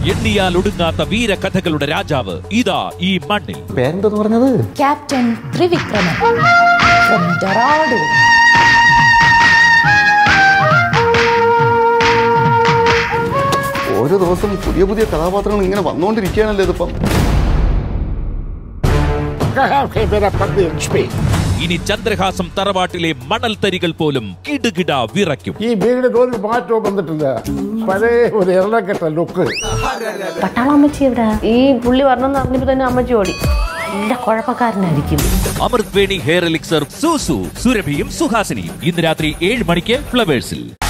എണ്ണിയാൽ ഒടുങ്ങാത്ത വീരകഥകളുടെ രാജാവ് ഇതാ ഈ മണ്ണിൽ പേരെന്തെന്ന് പറഞ്ഞത് ക്യാപ്റ്റൻ ത്രിവിക്രമൻ from Dorado. ഓരോ ദിവസം പുതിയ പുതിയ കഥാപാത്രങ്ങൾ ഇങ്ങനെ വന്നുകൊണ്ടിരിക്കുകയാണല്ലോ ഇതിപ്പം ഇനി ചന്ദ്രഹാസം തറവാട്ടിലെ മണൽ തരികൾ പോലും കിടുകിട വിറയ്ക്കും ഈ വീടിന് ഒരു മാറ്റവും വന്നിട്ടില്ല പഴയ ഒരു എണ്ണക്കെട്ട ലുക്ക് പട്ടാളം അമ്മച്ചി എവിടെ ഈ പുള്ളി വരണമെന്ന് അറിഞ്ഞപ്പോ തന്നെ അമ്മച്ചി ഓടി നല്ല കുഴപ്പക്കാരനായിരിക്കും അമൃത് വേണി ഹെയർ എലിക്സർ സൂസു സുരഭിയും സുഹാസിനിയും ഇന്ന് രാത്രി ഏഴ് മണിക്ക് ഫ്ലവേഴ്സിൽ